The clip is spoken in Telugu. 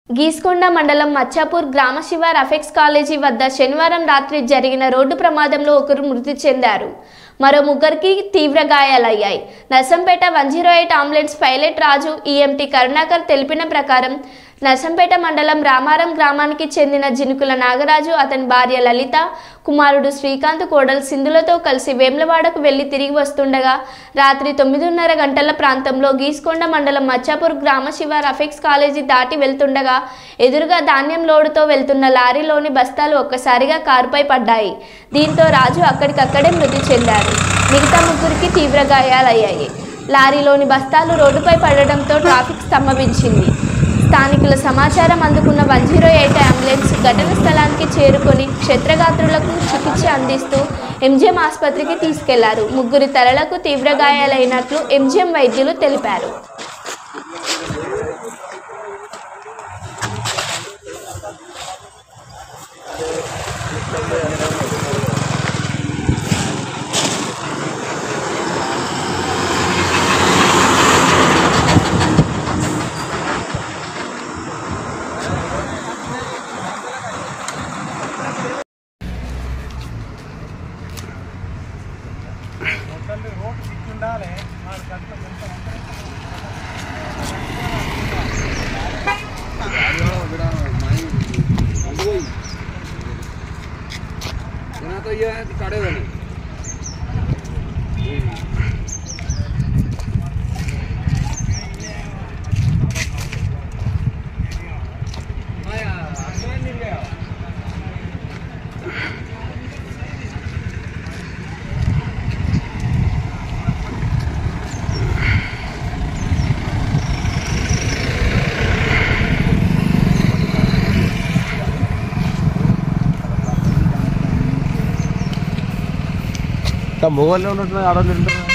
గీస్కొండ మండలం మచ్చాపూర్ గ్రామ శివార్ అఫెక్స్ కాలేజీ వద్ద శనివారం రాత్రి జరిగిన రోడ్డు ప్రమాదంలో ఒకరు మృతి చెందారు మరో ముగ్గురికి తీవ్ర గాయాలయ్యాయి Narsampet one zero eight ambulance pilot Raju EMT Karunakar తెలిపిన ప్రకారం నర్సంపేట మండలం రామారం గ్రామానికి చెందిన జినుకుల నాగరాజు అతని భార్య లలిత కుమారుడు శ్రీకాంత్ కోడలు సింధులతో కలిసి వేములవాడకు వెళ్లి తిరిగి వస్తుండగా రాత్రి తొమ్మిదిన్నర గంటల ప్రాంతంలో గీస్కొండ మండలం మచ్చాపూర్ గ్రామ శివార్ అఫెక్స్ కాలేజీ దాటి వెళ్తుండగా ఎదురుగా ధాన్యం లోడుతో వెళ్తున్న లారీలోని బస్తాలు ఒక్కసారిగా కారుపై పడ్డాయి దీంతో రాజు అక్కడికక్కడే మృతి చెందారు మిగతా ముగ్గురికి తీవ్ర గాయాలయ్యాయి లారీలోని బస్తాలు రోడ్డుపై పడడంతో ట్రాఫిక్ స్తంభవించింది స్థానికుల సమాచారం అందుకున్న వన్ జీరో ఎయిట్ అంబులెన్స్ ఘటన స్థలానికి చేరుకొని క్షేత్రగాత్రులకు చికిత్స అందిస్తూ ఎంజిఎం ఆసుపత్రికి తీసుకెళ్లారు ముగ్గురి తలలకు తీవ్ర గాయాలైనట్లు ఎంజిఎం వైద్యులు తెలిపారు यहाँ तो ये है कि काढ़े वाले మొగోళ్ళే ఉన్నట్టు ఆడవాళ్ళు ఉంటారు